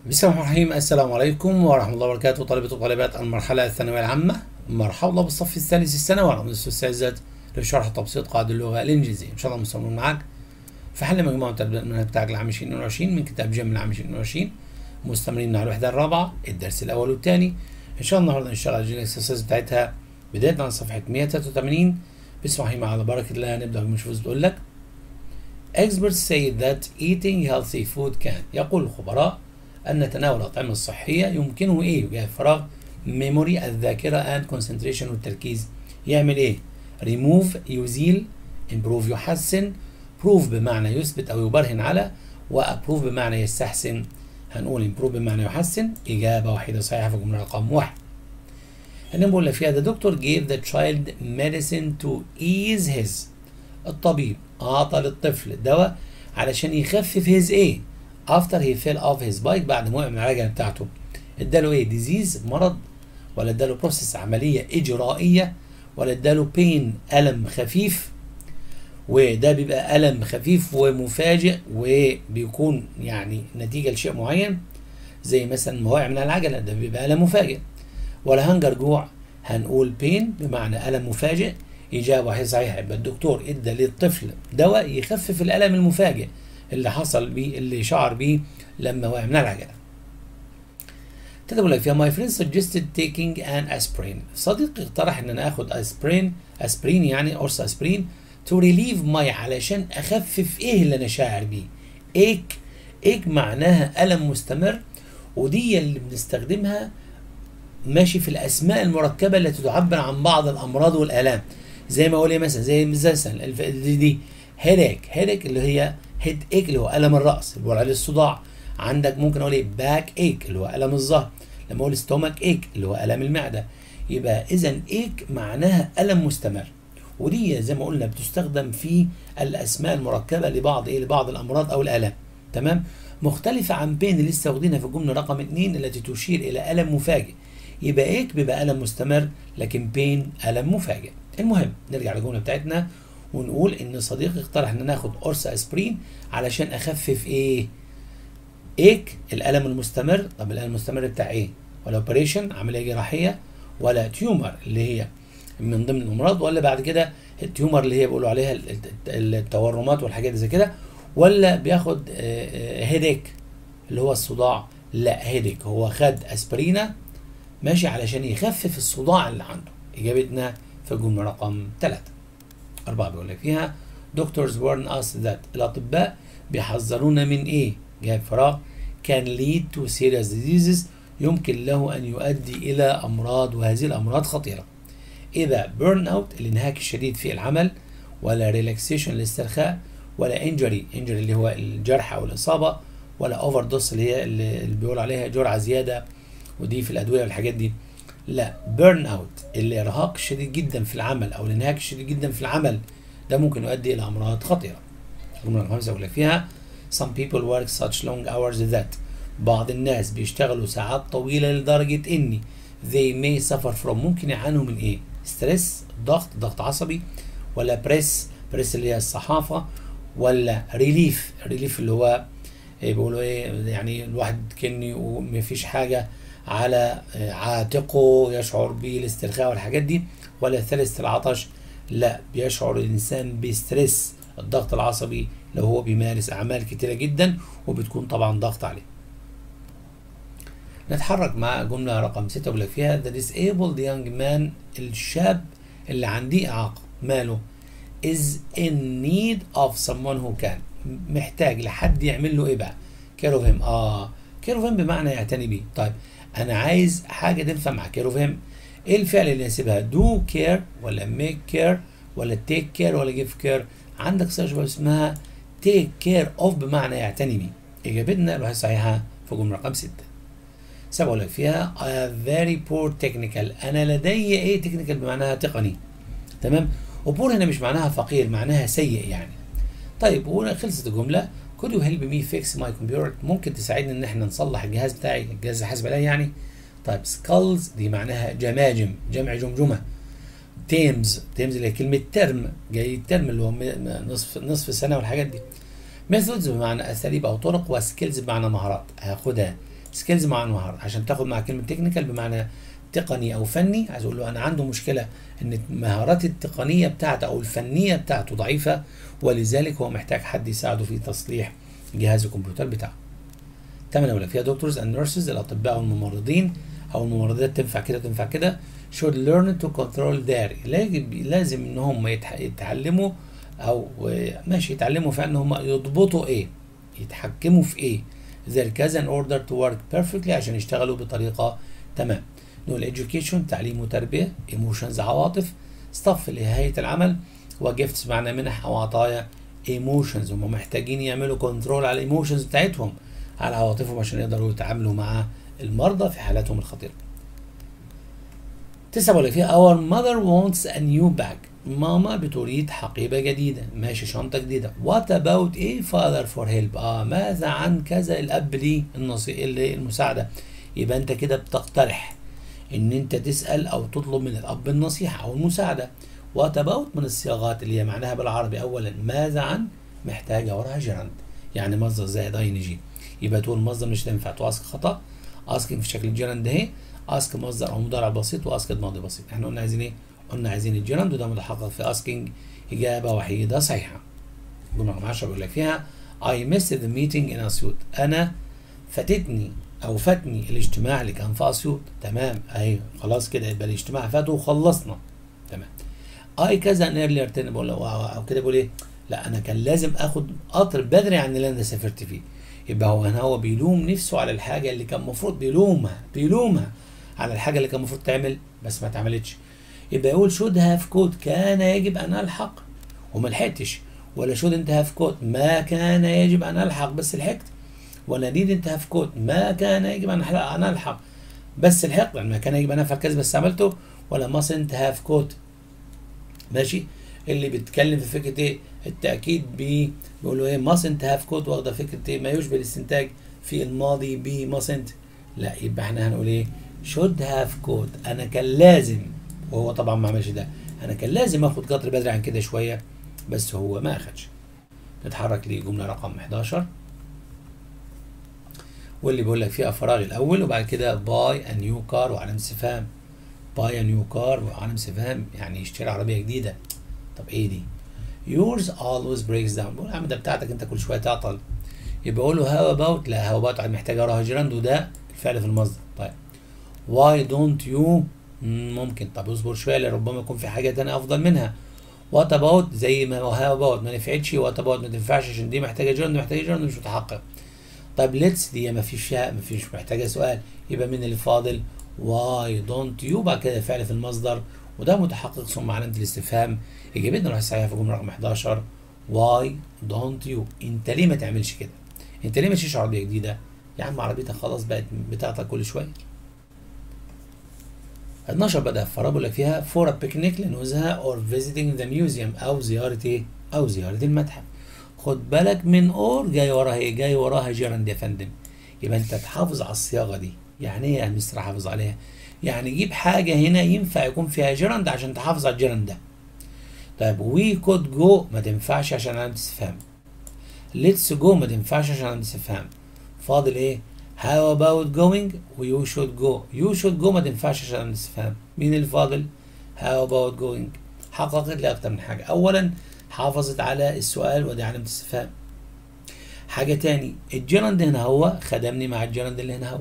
بسم الله الرحمن الرحيم السلام عليكم ورحمة الله وبركاته طلبة وطالبات المرحلة الثانوية العامة مرحبا الله بالصف الثالث الثانوي على مدرسة الأستاذات لشرح تبسيط قواعد اللغة الإنجليزية إن شاء الله مستمرون معاك في حل مجموعة المنهج بتاعك العام 2022 من كتاب جيم العام 2022 مستمرين مع الوحدة الرابعة الدرس الأول والثاني إن شاء الله النهاردة نشتغل على الإكسرسايز بتاعتها بداية عن صفحة 183 بسم الله مع بركة الله نبدأ بمشفوز بتقول لك Experts say that eating healthy food can يقول الخبراء أن تناول الأطعمة الصحية يمكنه إيه؟ يجاب فراغ ميموري الذاكرة and concentration والتركيز يعمل إيه؟ remove يزيل improve يحسن prove بمعنى يثبت أو يبرهن على وapprove بمعنى يستحسن هنقول improve بمعنى يحسن إجابة وحيدة صحيحة في الجملة رقم واحد هنا بقول لك فيها the doctor gave the child medicine to ease his الطبيب أعطى للطفل دواء علشان يخفف his إيه؟ after he fell off his bike بعد ما وقع من العجله بتاعته اداله ايه ديزيز مرض ولا اداله بروسيس عمليه اجرائيه ولا اداله بين الم خفيف وده بيبقى الم خفيف ومفاجئ وبيكون يعني نتيجه لشيء معين زي مثلا ما وقع من العجله ده بيبقى الم مفاجئ ولا هنجر جوع هنقول بين بمعنى الم مفاجئ اجابه واحده صحيحه يبقى الدكتور ادى للطفل دواء يخفف الالم المفاجئ اللي حصل بيه اللي شعر بيه لما وقع من العجله. تقول لك فيها my friend suggested taking an aspirin. صديقي اقترح ان انا اخد اسبرين اسبرين يعني قرص اسبرين to relieve my علشان اخفف ايه اللي انا شاعر بيه. ايك ايك معناها الم مستمر ودي اللي بنستخدمها ماشي في الاسماء المركبه التي تعبر عن بعض الامراض والالام. زي ما اقول ايه مثلا زي مثلا دي, دي هيديك هيديك اللي هي هيد ايك اللي هو الم الراس اللي بقول عليه الصداع عندك ممكن اقول ايه باك ايك اللي هو الم الظهر لما اقول ستومك ايك اللي هو الم المعده يبقى اذا ايك معناها الم مستمر ودي زي ما قلنا بتستخدم في الاسماء المركبه لبعض ايه لبعض الامراض او الالام تمام مختلفه عن بين اللي لسه واخدينها في الجمله رقم اثنين التي تشير الى الم مفاجئ يبقى ايك بيبقى الم مستمر لكن بين الم مفاجئ المهم نرجع للجمله بتاعتنا ونقول ان صديقي اقترح ان ناخد قرص اسبرين علشان اخفف ايه ايك الالم المستمر طب الالم المستمر بتاع ايه ولا اوبريشن عمليه جراحيه ولا تيومر اللي هي من ضمن الامراض ولا بعد كده التيومر اللي هي بيقولوا عليها التورمات والحاجات زي كده ولا بياخد هيديك اللي هو الصداع لا هيديك هو خد اسبرينا ماشي علشان يخفف الصداع اللي عنده اجابتنا في الجمله رقم ثلاثة أربعة بيقول لك فيها doctors warn us that الأطباء بيحذرونا من إيه؟ جاب فراغ can lead to serious diseases يمكن له أن يؤدي إلى أمراض وهذه الأمراض خطيرة. إذا burn out الانهاك الشديد في العمل ولا relaxation الاسترخاء ولا injury injury اللي هو الجرح أو الإصابة ولا overdose اللي هي اللي بيقول عليها جرعة زيادة ودي في الأدوية والحاجات دي لا بيرن اوت الارهاق الشديد جدا في العمل او الانهاك الشديد جدا في العمل ده ممكن يؤدي الى امراض خطيره. الجمله الخامسه يقول لك فيها some people work such long hours that بعض الناس بيشتغلوا ساعات طويله لدرجه ان they may suffer from ممكن يعانوا من ايه؟ ستريس ضغط ضغط عصبي ولا بريس بريس اللي هي الصحافه ولا ريليف ريليف اللي هو إيه بيقولوا ايه يعني الواحد كني ومفيش حاجه على عاتقه يشعر بالاسترخاء والحاجات دي ولا ثلث العطش لا بيشعر الانسان بستريس الضغط العصبي لو هو بيمارس اعمال كتيره جدا وبتكون طبعا ضغط عليه نتحرك مع جمله رقم 6 بيقول لك فيها the disabled young man الشاب اللي عنديه اعاقه ماله is in need of someone who can محتاج لحد يعمل له ايه بقى كيروفيم اه كيروفيم بمعنى يعتني بيه طيب انا عايز حاجه تنفع مع كير وفهم ايه الفعل اللي يناسبها دو كير ولا ميك كير ولا تيك كير ولا جيف كير عندك صيغه اسمها تيك كير اوف بمعنى يعتني بيه اجابتنا الوحيده الصحيحه في جمله رقم 6 سبعة لك فيها a very poor technical انا لدي ايه تكنيكال بمعناها تقني تمام وبور هنا مش معناها فقير معناها سيء يعني طيب وهنا خلصت الجمله could you help me fix my computer ممكن تساعدني ان احنا نصلح الجهاز بتاعي الجهاز الحاسب عليه يعني طيب سكالز دي معناها جماجم جمع جمجمه تيمز تيمز اللي هي كلمه ترم جاي الترم اللي هو نصف نصف السنه والحاجات دي ميثودز بمعنى اساليب او طرق وسكيلز بمعنى مهارات هاخدها سكيلز مع مهارات عشان تاخد مع كلمه تكنيكال بمعنى تقني او فني عايز اقول له انا عنده مشكله ان مهاراتي التقنيه بتاعته او الفنيه بتاعته ضعيفه ولذلك هو محتاج حد يساعده في تصليح جهاز الكمبيوتر بتاعه. تمام ولا فيها دكتورز اند نيرسز الاطباء والممرضين او الممرضات تنفع كده تنفع كده should learn to control their لازم لازم ان هم يتعلموا او ماشي يتعلموا في ان هم يضبطوا ايه يتحكموا في ايه their كذا in order to work perfectly عشان يشتغلوا بطريقه تمام نقول education تعليم وتربيه emotions عواطف staff اللي هي هيئه العمل وجيفتس معنى منح او عطايا emotions هم محتاجين يعملوا كنترول على الايموشنز بتاعتهم على عواطفهم عشان يقدروا يتعاملوا مع المرضى في حالاتهم الخطيره تسعة ولا فيها our mother wants a new bag ماما بتريد حقيبة جديدة ماشي شنطة جديدة what about a father for help اه ماذا عن كذا الأب ليه النصي... المساعدة يبقى أنت كده بتقترح إن أنت تسأل أو تطلب من الأب النصيحة أو المساعدة what about من الصياغات اللي هي معناها بالعربي أولا ماذا عن محتاجة وراها جراند يعني مصدر زائد اي ان جي يبقى تقول مصدر مش تنفع تواسك خطأ اسكن في شكل الجراند اهي اسك مصدر او مضارع بسيط واسك ماضي بسيط احنا قلنا عايزين ايه قلنا عايزين الجراند وده متحقق في اسكينج اجابه وحيده صحيحه جمله رقم 10 بيقول لك فيها I missed the meeting in اسيوط انا فاتتني او فاتني الاجتماع اللي كان في اسيوط تمام اهي خلاص كده يبقى الاجتماع فات وخلصنا تمام اي كذا ان ايرلير تاني بقول او كده بقول ايه لا انا كان لازم اخد قطر بدري عن اللي انا سافرت فيه يبقى هو هنا هو بيلوم نفسه على الحاجه اللي كان المفروض بيلومها بيلومها على الحاجه اللي كان المفروض تعمل بس ما اتعملتش يبقى يقول شود هاف كود كان يجب ان الحق وما لحقتش ولا شود انت هاف كود ما كان يجب ان الحق بس لحقت ولا نيد انت هاف كود ما كان يجب ان ان الحق بس لحقت يعني ما كان يجب ان افعل كذا بس عملته ولا ماس انت هاف كود ماشي اللي بيتكلم في فكره ايه التاكيد ب بيقولوا ايه ماس انت هاف كود واخده فكره ايه ما يشبه الاستنتاج في الماضي ب ماس انت لا يبقى احنا هنقول ايه should have code انا كان لازم وهو طبعا ما عملش ده انا كان لازم اخد قطر بدري عن كده شويه بس هو ما اخدش نتحرك لجمله رقم 11 واللي بيقول لك فيها فراغ الاول وبعد كده باي ا نيو كار وعلامه استفهام باي ا نيو كار وعلامه استفهام يعني يشتري عربيه جديده طب ايه دي yours always breaks down بقول يا عم ده بتاعتك انت كل شويه تعطل يبقى اقول له هاو اباوت لا هاو اباوت محتاج اراها جراند وده الفعل في المصدر طيب why don't you ممكن طب اصبر شويه لربما يكون في حاجه تانية افضل منها وات اباوت زي ما هاو اباوت ما نفعتش وات اباوت ما تنفعش عشان دي محتاجه جراند محتاجه جراند مش متحقق طب ليتس دي ما فيش فيها ما فيش محتاجه سؤال يبقى مين اللي فاضل واي دونت يو بعد كده فعل في المصدر وده متحقق ثم علامه الاستفهام اجابتنا راح صحيحه في الجمله رقم 11 واي دونت يو انت ليه ما تعملش كده انت ليه ما تشتريش عربيه جديده يا عم عربيتك خلاص بقت بتاعتك كل شويه 12 بدأ فراغ بيقول لك فيها فور بيكنيك لنزهة اور فيزيتنج ذا ميوزيوم او زيارة ايه؟ او زيارة المتحف. خد بالك من اور جاي وراها ايه؟ جاي وراها جيراند يا فندم. يبقى انت تحافظ على الصياغة دي. يعني ايه يا مستر حافظ عليها؟ يعني جيب حاجة هنا ينفع يكون فيها جيراند عشان تحافظ على الجيراند ده. طيب وي كود جو ما تنفعش عشان علامة استفهام. ليتس جو ما تنفعش عشان علامة استفهام. فاضل ايه؟ How about going و you should go you should go ما تنفعش عشان الاستفهام مين اللي فاضل How about going حققت لي أكتر من حاجة أولا حافظت على السؤال ودي علامة استفهام حاجة تاني الجرند هنا هو خدمني مع الجرند اللي هنا هو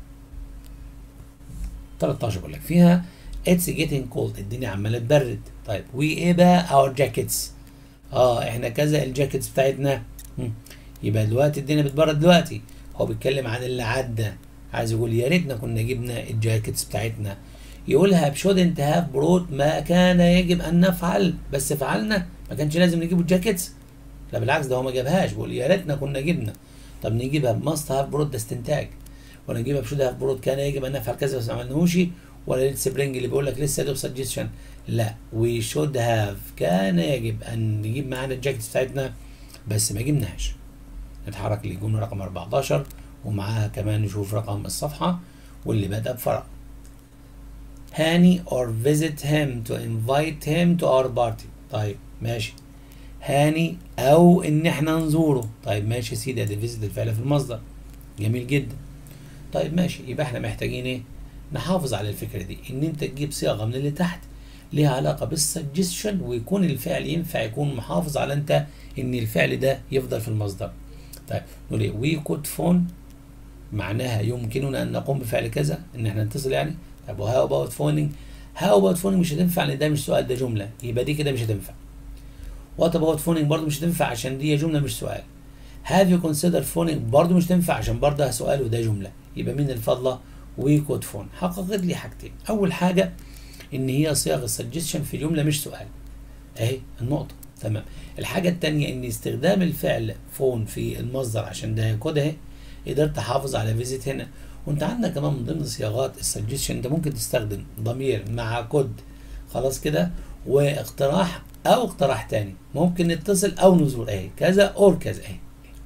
13 بقول لك فيها It's getting cold الدنيا عمالة تبرد طيب we ايه بقى our jackets اه احنا كذا الجاكيتس بتاعتنا يبقى دلوقتي الدنيا بتبرد دلوقتي هو بيتكلم عن اللي عدى عايز يقول يا ريتنا كنا جبنا الجاكيتس بتاعتنا يقولها بشودنت هاف بروت ما كان يجب ان نفعل بس فعلنا ما كانش لازم نجيب الجاكيتس لا بالعكس ده هو ما جابهاش بيقول يا ريتنا كنا جبنا طب نجيبها بماست هاف بروت ده استنتاج ولا نجيبها بشود هاف بروت كان يجب ان نفعل كذا بس ما عملناهوش ولا ليت سبرينج اللي بيقول لك لسه دوب سجستشن لا وي شود هاف كان يجب ان نجيب معانا الجاكيتس بتاعتنا بس ما جبناهاش نتحرك للجملة رقم 14 ومعاها كمان نشوف رقم الصفحة واللي بدأ بفرق هاني or visit him to invite him to our party طيب ماشي هاني أو إن إحنا نزوره طيب ماشي يا سيدي أدي visit الفعل في المصدر جميل جدا طيب ماشي يبقى احنا محتاجين ايه نحافظ على الفكره دي ان انت تجيب صيغه من اللي تحت ليها علاقه بالسجستشن ويكون الفعل ينفع يكون محافظ على انت ان الفعل ده يفضل في المصدر طيب نقول ايه وي كود فون معناها يمكننا ان نقوم بفعل كذا ان احنا نتصل يعني طب وهاو اباوت فونينج هاو اباوت فونينج مش هتنفع لان ده مش سؤال ده جمله يبقى دي كده مش هتنفع وات اباوت فونينج برضه مش هتنفع عشان دي جمله مش سؤال هاف يو كونسيدر فونينج برضه مش تنفع عشان برضه سؤال وده جمله يبقى مين الفضله وي كود فون حققت لي حاجتين اول حاجه ان هي صيغه سجستشن في جمله مش سؤال اهي النقطه تمام الحاجه الثانيه ان استخدام الفعل فون في المصدر عشان ده كود اهي قدرت احافظ على فيزيت هنا وانت عندك كمان من ضمن صياغات السجستشن انت ممكن تستخدم ضمير مع كود خلاص كده واقتراح او اقتراح تاني ممكن نتصل او نزور اهي كذا اور كذا اهي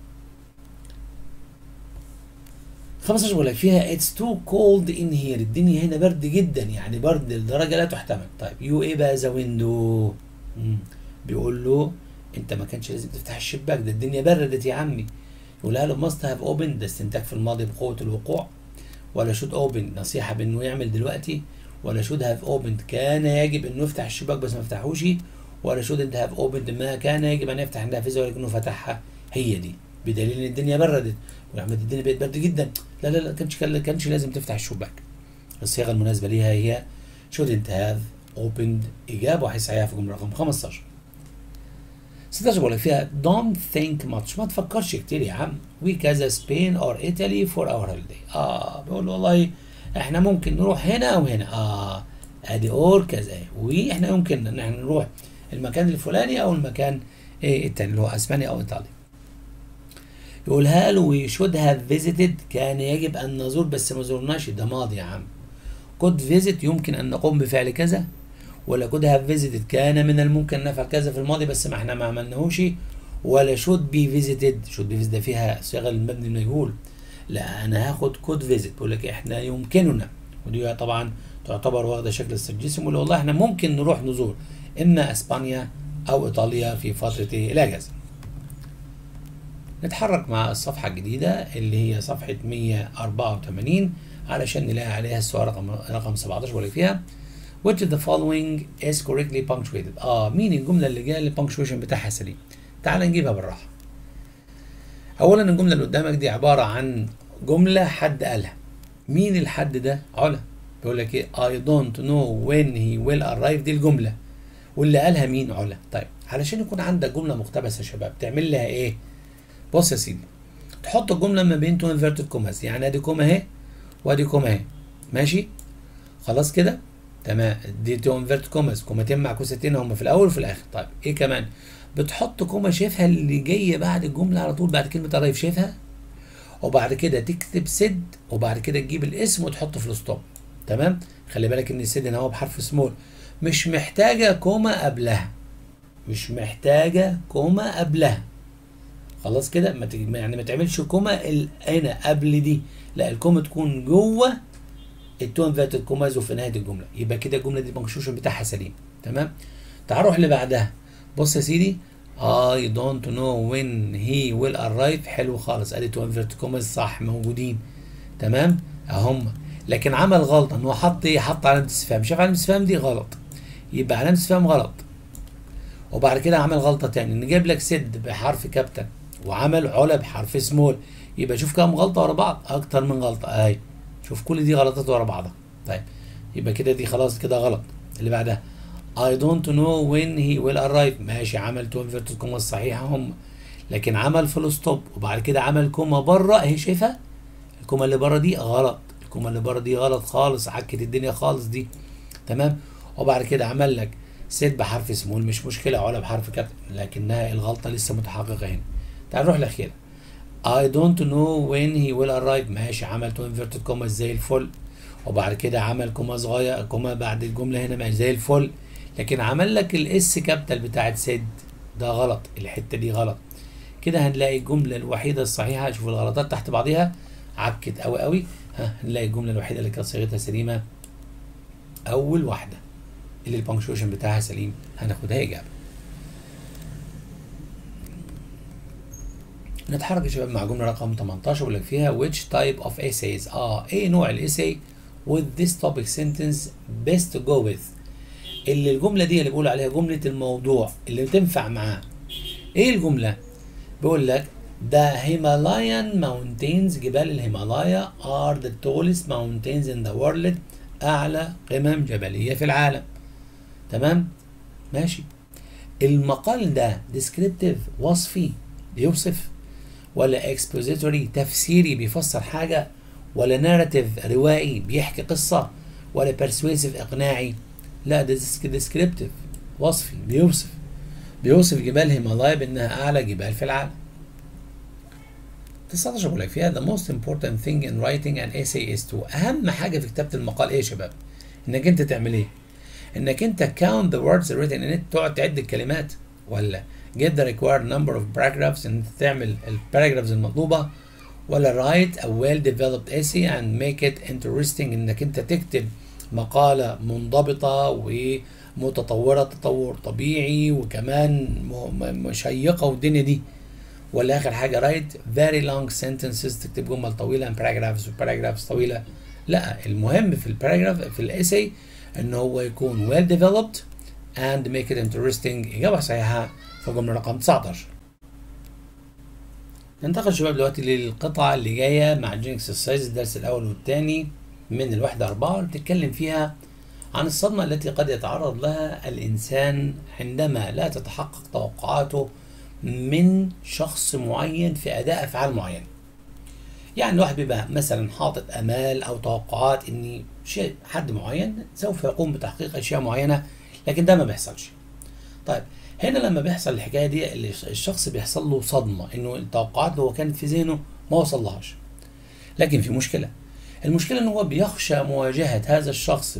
15 بقول لك فيها اتس تو كولد ان هير الدنيا هنا برد جدا يعني برد لدرجه لا تحتمل طيب يو ايه بقى ذا ويندو بيقول له انت ما كانش لازم تفتح الشباك ده الدنيا بردت يا عمي يقولها له ماست هاف اوبن ده استنتاج في الماضي بقوه الوقوع ولا شود اوبن نصيحه بانه يعمل دلوقتي ولا شود هاف اوبن كان يجب انه يفتح الشباك بس ما فتحوش ولا شود انت هاف اوبن ما كان يجب ان يفتح النافذه ولكنه فتحها هي دي بدليل ان الدنيا بردت وعملت الدنيا بقت برد جدا لا لا لا كانش كانش لازم تفتح الشباك الصيغه المناسبه ليها هي shouldn't have opened اجابه وهيسعيها في جمله رقم 15 16 بقول لك فيها don't think much ما تفكرش كتير يا عم we كذا سبين or Italy for our holiday اه بقول له والله احنا ممكن نروح هنا او هنا اه ادي اور كذا واحنا يمكن ان احنا نروح المكان الفلاني او المكان ايه التاني اللي هو اسبانيا او ايطاليا يقولها له وي شود هاف فيزيتد كان يجب ان نزور بس ما زورناش ده ماضي يا عم كود فيزيت يمكن ان نقوم بفعل كذا ولا كود هاف فيزيتد كان من الممكن ان نفعل كذا في الماضي بس ما احنا ما عملناهوش ولا شود بي فيزيتد شود بي فيزيتد فيها صيغه المبني المجهول لا انا هاخد كود فيزيت بقول لك احنا يمكننا ودي طبعا تعتبر واخده شكل السجسم واللي والله احنا ممكن نروح نزور اما اسبانيا او ايطاليا في فتره الاجازه نتحرك مع الصفحة الجديدة اللي هي صفحة 184 علشان نلاقي عليها السؤال رقم رقم 17 بقول فيها which of the following is correctly punctuated اه مين الجملة اللي جاية البنكشويشن بتاعها سليم تعال نجيبها بالراحة اولا الجملة اللي قدامك دي عبارة عن جملة حد قالها مين الحد ده علا بيقول لك ايه I don't know when he will arrive دي الجملة واللي قالها مين علا طيب علشان يكون عندك جملة مقتبسة يا شباب تعمل لها ايه بص يا سيدي تحط الجمله ما بين تو انفيرتد كوماز يعني ادي كوما اهي وادي كوما اهي ماشي خلاص كده تمام دي تو انفيرتد كوماز كومتين معكوستين هم في الاول وفي الاخر طيب ايه كمان بتحط كوما شايفها اللي جايه بعد الجمله على طول بعد كلمه قريب شايفها وبعد كده تكتب سد وبعد كده تجيب الاسم وتحطه في الستوب تمام خلي بالك ان السد هنا هو بحرف سمول مش محتاجه كوما قبلها مش محتاجه كوما قبلها خلاص كده ما يعني ما تعملش كوما هنا قبل دي لا الكوما تكون جوه التو انفيرتد كوماز وفي نهايه الجمله يبقى كده الجمله دي البنكشوشن بتاعها سليم تمام تعال نروح اللي بعدها بص يا سيدي I don't know when he will arrive حلو خالص ادي تو انفيرتد كوماز صح موجودين تمام اهم لكن عمل غلطه ان هو حط ايه حط علامه استفهام شاف علامه استفهام دي غلط يبقى علامه استفهام غلط وبعد كده عمل غلطه تاني ان جايب لك سد بحرف كابتن وعمل علا بحرف سمول يبقى شوف كام غلطه ورا بعض اكتر من غلطه اهي شوف كل دي غلطات ورا بعضها طيب يبقى كده دي خلاص كده غلط اللي بعدها I don't know when he will arrive ماشي عمل تو انفيرتد كوما الصحيحه هم لكن عمل فول ستوب وبعد كده عمل كوما بره اهي شايفها الكوما اللي بره دي غلط الكوما اللي بره دي غلط خالص عكت الدنيا خالص دي تمام وبعد كده عمل لك سيت بحرف سمول مش مشكله علا بحرف كابتن لكنها الغلطه لسه متحققه هنا تعال نروح الاخيره I don't know when he will arrive ماشي عمل تو انفيرتد كوما زي الفل وبعد كده عمل كوما صغير كوما بعد الجمله هنا ماشي زي الفل لكن عمل لك الاس كابيتال بتاعت سيد ده غلط الحته دي غلط كده هنلاقي الجمله الوحيده الصحيحه شوف الغلطات تحت بعضيها عكت قوي قوي ها هنلاقي الجمله الوحيده اللي كانت صيغتها سليمه اول واحده اللي البنكشوشن بتاعها سليم هناخدها اجابه نتحرك يا شباب مع جملة رقم 18 بيقول لك فيها which type of essays اه ايه نوع الاساي with this topic sentence best to go with اللي الجملة دي اللي بيقول عليها جملة الموضوع اللي تنفع معاه ايه الجملة بيقول لك The Himalayan mountains جبال الهيمالايا are the tallest mountains in the world أعلى قمم جبلية في العالم تمام ماشي المقال ده descriptive وصفي بيوصف ولا expository تفسيري بيفسر حاجة ولا narrative روائي بيحكي قصة ولا persuasive إقناعي لا ده descriptive وصفي بيوصف بيوصف جبال الهيمالايا بأنها أعلى جبال في العالم 19 بقول لك فيها the most important thing in writing an essay is to أهم حاجة في كتابة المقال إيه يا شباب؟ إنك أنت تعمل إيه؟ إنك أنت count the words written in it تقعد تعد الكلمات ولا get the required number of paragraphs إن أنت تعمل الباراجرافز المطلوبة ولا write a well developed essay and make it interesting إنك أنت تكتب مقالة منضبطة ومتطورة تطور طبيعي وكمان مشيقة والدنيا دي ولا اخر حاجه رايت very long sentences تكتب جمل طويله and paragraphs وباراجرافز طويله لا المهم في الباراجراف في الاساي ان هو يكون well developed and make it interesting اجابه صحيحه في الجمله رقم 19 ننتقل شباب دلوقتي للقطعه اللي جايه مع جين اكسرسايز الدرس الاول والثاني من الوحده أربعة بتتكلم فيها عن الصدمة التي قد يتعرض لها الإنسان عندما لا تتحقق توقعاته من شخص معين في اداء افعال معينه يعني الواحد بيبقى مثلا حاطط امال او توقعات ان شيء حد معين سوف يقوم بتحقيق اشياء معينه لكن ده ما بيحصلش طيب هنا لما بيحصل الحكايه دي الشخص بيحصل له صدمه انه التوقعات اللي هو كانت في ذهنه ما وصلهاش لكن في مشكله المشكله ان هو بيخشى مواجهه هذا الشخص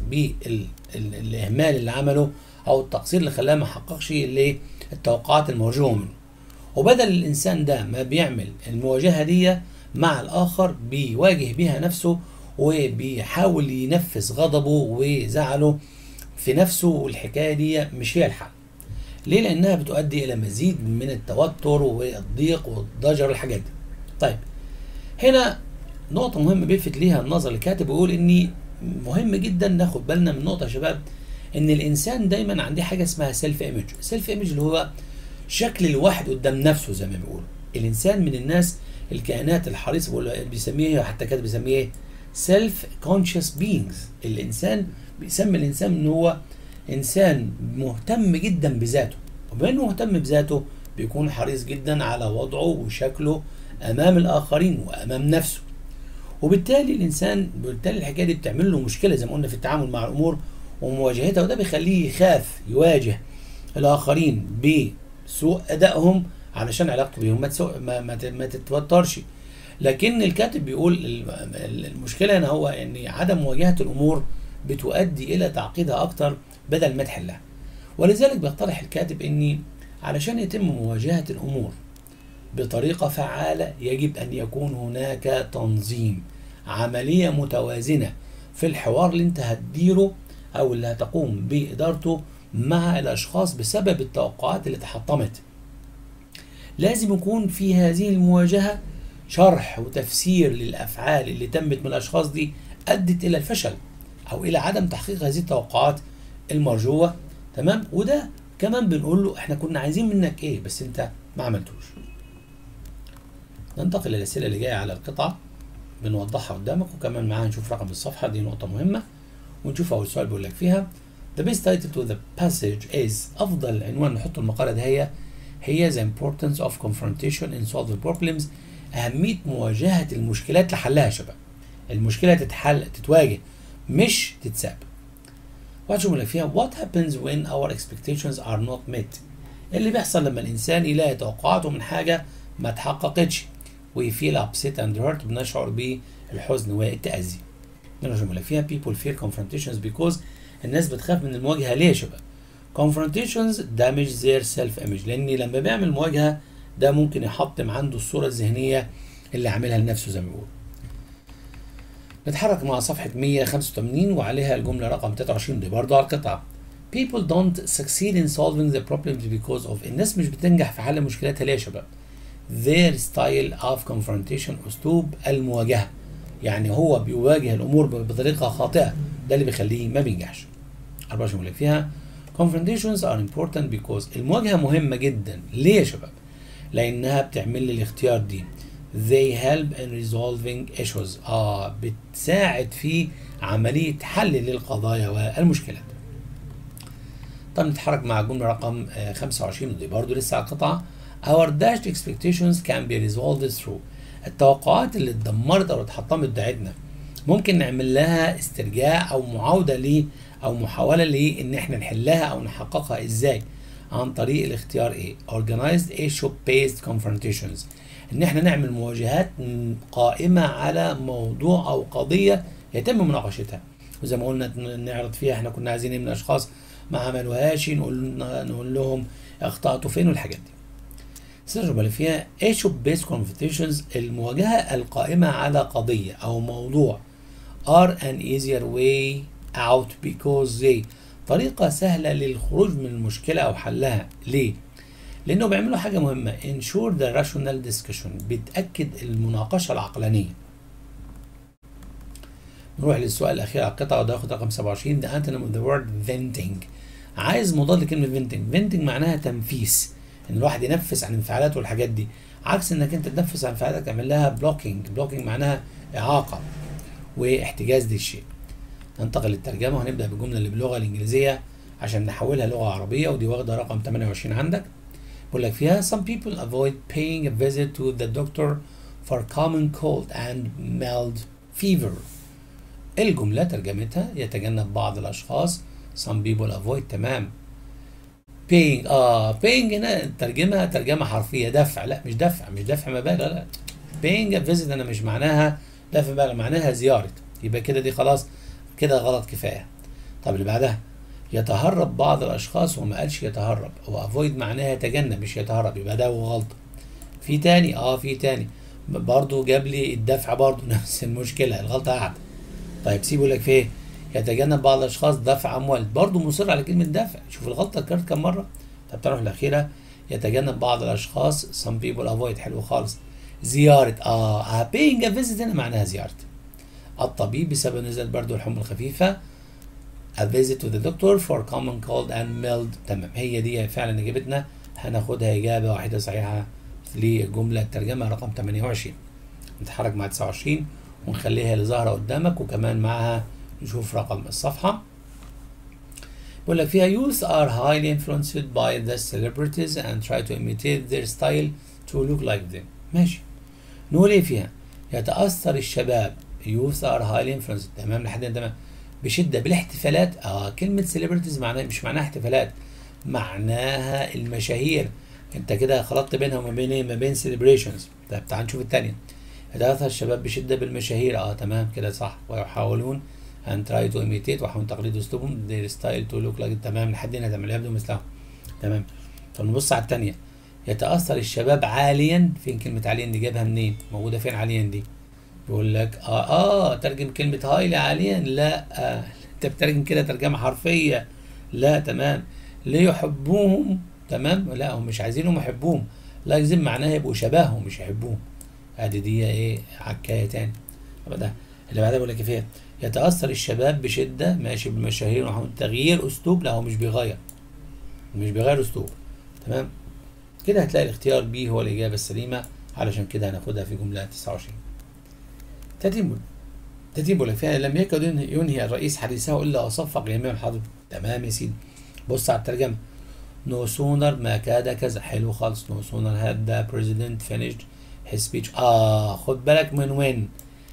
بالاهمال اللي عمله او التقصير اللي خلاه ما حققش التوقعات المرجوه منه وبدل الانسان ده ما بيعمل المواجهه دي مع الاخر بيواجه بيها نفسه وبيحاول ينفذ غضبه وزعله في نفسه والحكايه دي مش هي الحل ليه لانها بتؤدي الى مزيد من التوتر والضيق والضجر الحاجات دي طيب هنا نقطه مهمه بيلفت ليها النظر الكاتب بيقول ان مهم جدا ناخد بالنا من نقطه يا شباب ان الانسان دايما عنده حاجه اسمها سيلف ايمج سيلف ايمج اللي هو شكل الواحد قدام نفسه زي ما بيقولوا الانسان من الناس الكائنات الحريصه بيسميه حتى كاتب بيسميه ايه سيلف كونشس بينجز الانسان بيسمي الانسان ان هو انسان مهتم جدا بذاته وبما انه مهتم بذاته بيكون حريص جدا على وضعه وشكله امام الاخرين وامام نفسه وبالتالي الانسان بالتالي الحكايه دي بتعمل له مشكله زي ما قلنا في التعامل مع الامور ومواجهتها وده بيخليه يخاف يواجه الاخرين بسوء ادائهم علشان علاقته بيهم ما تسوء ما, ما, ما تتوترش لكن الكاتب بيقول المشكله هنا هو ان عدم مواجهه الامور بتؤدي الى تعقيدها اكتر بدل ما تحلها ولذلك بيقترح الكاتب ان علشان يتم مواجهه الامور بطريقه فعاله يجب ان يكون هناك تنظيم عمليه متوازنه في الحوار اللي انت هتديره او اللي هتقوم بادارته مع الاشخاص بسبب التوقعات اللي تحطمت لازم يكون في هذه المواجهه شرح وتفسير للافعال اللي تمت من الاشخاص دي ادت الى الفشل او الى عدم تحقيق هذه التوقعات المرجوه تمام وده كمان بنقول له احنا كنا عايزين منك ايه بس انت ما عملتوش ننتقل للاسئله اللي جايه على القطعه بنوضحها قدامك وكمان معاها نشوف رقم الصفحه دي نقطه مهمه ونشوف اول سؤال بيقول لك فيها The best title to the passage is أفضل عنوان نحط المقالة ده هي هي the importance of confrontation in solving problems أهمية مواجهة المشكلات لحلها يا شباب المشكلة تتحل تتواجه مش تتساب واحد لك فيها what happens when our expectations are not met اللي بيحصل لما الإنسان يلاقي توقعاته من حاجة ما تحققتش we feel upset and hurt بنشعر بالحزن والتأذي نرجم لك فيها people fear confrontations because الناس بتخاف من المواجهة ليه يا شباب confrontations damage their self image لأن لما بيعمل مواجهة ده ممكن يحطم عنده الصورة الذهنية اللي عاملها لنفسه زي ما بيقول نتحرك مع صفحة 185 وعليها الجملة رقم 23 دي برضه على القطعة People don't succeed in solving the problems because of الناس مش بتنجح في حل مشكلاتها ليه يا شباب؟ their style of confrontation اسلوب المواجهه يعني هو بيواجه الامور بطريقه خاطئه ده اللي بيخليه ما بينجحش 24 اللي فيها confrontations are important because المواجهه مهمه جدا ليه يا شباب لانها بتعمل لي الاختيار دي they help in resolving issues اه بتساعد في عمليه حل للقضايا والمشكلات طب نتحرك مع الجمله رقم 25 ودي برضه لسه على القطعه our dashed expectations can be resolved through التوقعات اللي اتدمرت او اتحطمت بتاعتنا ممكن نعمل لها استرجاع او معاوده ليه او محاوله ليه ان احنا نحلها او نحققها ازاي عن طريق الاختيار ايه organized issue based confrontations ان احنا نعمل مواجهات قائمه على موضوع او قضيه يتم مناقشتها وزي ما قلنا نعرض فيها احنا كنا عايزين ايه من اشخاص ما عملوهاش نقول نقول لهم اخطاتوا فين والحاجات دي التجربة اللي فيها issue based confrontations المواجهة القائمة على قضية أو موضوع are an easier way out because they طريقة سهلة للخروج من المشكلة أو حلها ليه؟ لأنه بيعملوا حاجة مهمة ensure the rational discussion بتأكد المناقشة العقلانية نروح للسؤال الأخير على القطعة وده ياخد رقم 27 the antonym of the word venting عايز مضاد لكلمة venting venting معناها تنفيس ان الواحد ينفس عن انفعالاته والحاجات دي عكس انك انت تنفس عن انفعالاتك تعمل لها بلوكينج بلوكينج معناها اعاقه واحتجاز للشيء ننتقل للترجمه وهنبدا بالجمله اللي باللغه الانجليزيه عشان نحولها لغه عربيه ودي واخده رقم 28 عندك بقول لك فيها some people avoid paying a visit to the doctor for common cold and mild fever الجمله ترجمتها يتجنب بعض الاشخاص some people avoid تمام paying اه paying هنا ترجمها ترجمه حرفيه دفع لا مش دفع مش دفع مبالغ لا paying a visit انا مش معناها دفع مبالغ معناها زياره يبقى كده دي خلاص كده غلط كفايه طب اللي بعدها يتهرب بعض الاشخاص وما قالش يتهرب هو افويد معناها يتجنب مش يتهرب يبقى ده غلط في تاني اه في تاني برضه جاب لي الدفع برضه نفس المشكله الغلطه قاعده طيب سيبه لك في يتجنب بعض الاشخاص دفع اموال برضه مصر على كلمه دفع شوف الغلطه اتكررت كم مره طب تعرف الاخيره يتجنب بعض الاشخاص some people avoid حلو خالص زياره اه paying a visit هنا معناها زياره الطبيب بسبب نزل البرد والحمى الخفيفه a visit to the doctor for common cold and mild تمام هي دي فعلا اجابتنا هناخدها اجابه واحده صحيحه للجمله الترجمه رقم 28 نتحرك مع 29 ونخليها اللي ظاهره قدامك وكمان معها نشوف رقم الصفحه بيقول لك فيها youth are highly influenced by the celebrities and try to imitate their style to look like them ماشي نقول ايه فيها يتاثر الشباب youth are highly influenced تمام لحد هنا تمام بشده بالاحتفالات اه كلمه celebrities معناها مش معناها احتفالات معناها المشاهير انت كده خلطت بينها وما بين ايه ما بين celebrations طب تعال نشوف الثانيه يتاثر الشباب بشده بالمشاهير اه تمام كده صح ويحاولون and try to imitate وحاول تقليد اسلوبهم their style to look like تمام لحد هنا تمام يبدو مثلهم تمام طب نبص على الثانيه يتاثر الشباب عاليا فين كلمه عاليا دي جابها منين موجوده فين عاليا دي بيقول لك اه اه ترجم كلمه هايلي عاليا لا آه. انت بترجم كده ترجمه حرفيه لا تمام ليحبوهم تمام لا هم مش عايزينهم يحبوهم لا يلزم معناها يبقوا شبههم مش يحبوهم ادي دي ايه عكايه تاني طب ده اللي بعدها بيقول لك فيها يتاثر الشباب بشده ماشي بالمشاهير وحاول تغيير اسلوب لا هو مش بيغير مش بيغير اسلوب تمام كده هتلاقي الاختيار بي هو الاجابه السليمه علشان كده هناخدها في جمله 29 تتم تتم لك فيها لم يكن ينهي الرئيس حديثه الا وصفق جميع الحاضر تمام يا سيدي بص على الترجمه نو سونر ما كاد كذا حلو خالص نو سونر هاد ذا بريزيدنت فينيشد هيز سبيتش اه خد بالك من وين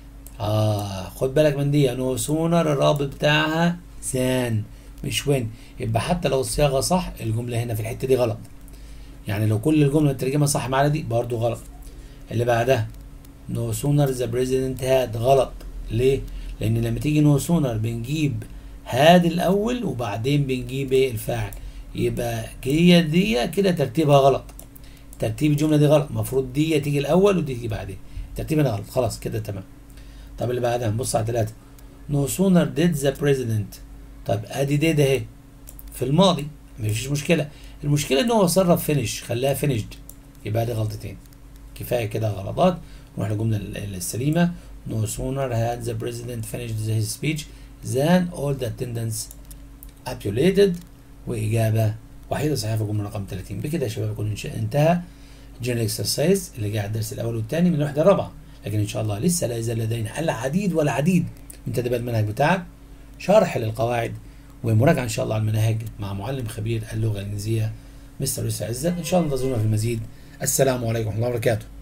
اه خد بالك من دي نو سونر الرابط بتاعها سان مش وين يبقى حتى لو الصياغه صح الجمله هنا في الحته دي غلط يعني لو كل الجمله الترجمه صح معانا دي برضو غلط اللي بعدها نو سونر ذا بريزيدنت هاد غلط ليه؟ لان لما تيجي نو سونر بنجيب هاد الاول وبعدين بنجيب ايه الفاعل يبقى هي دي كده ترتيبها غلط ترتيب الجمله دي غلط المفروض دي تيجي الاول ودي تيجي بعدين الترتيب هنا غلط خلاص كده تمام طب اللي بعدها نبص على ثلاثه نو سونر ديد ذا بريزيدنت طب ادي ديد اهي في الماضي مفيش مشكله المشكله ان هو صرف فينيش خلاها فينيشد يبقى دي غلطتين كفايه كده غلطات نروح للجمله السليمه no sooner had the president finished his speech than all the attendants applauded واجابه وحيده صحيحه في الجمله رقم 30 بكده يا شباب يكون انتهى جنرال اكسرسايز اللي جاي على الدرس الاول والثاني من الوحده الرابعه لكن ان شاء الله لسه لا يزال لدينا العديد والعديد من تدريبات المنهج بتاعك شرح للقواعد ومراجعه ان شاء الله على المناهج مع معلم خبير اللغه الانجليزيه مستر يوسف عزت ان شاء الله انتظرونا في المزيد السلام عليكم ورحمه الله وبركاته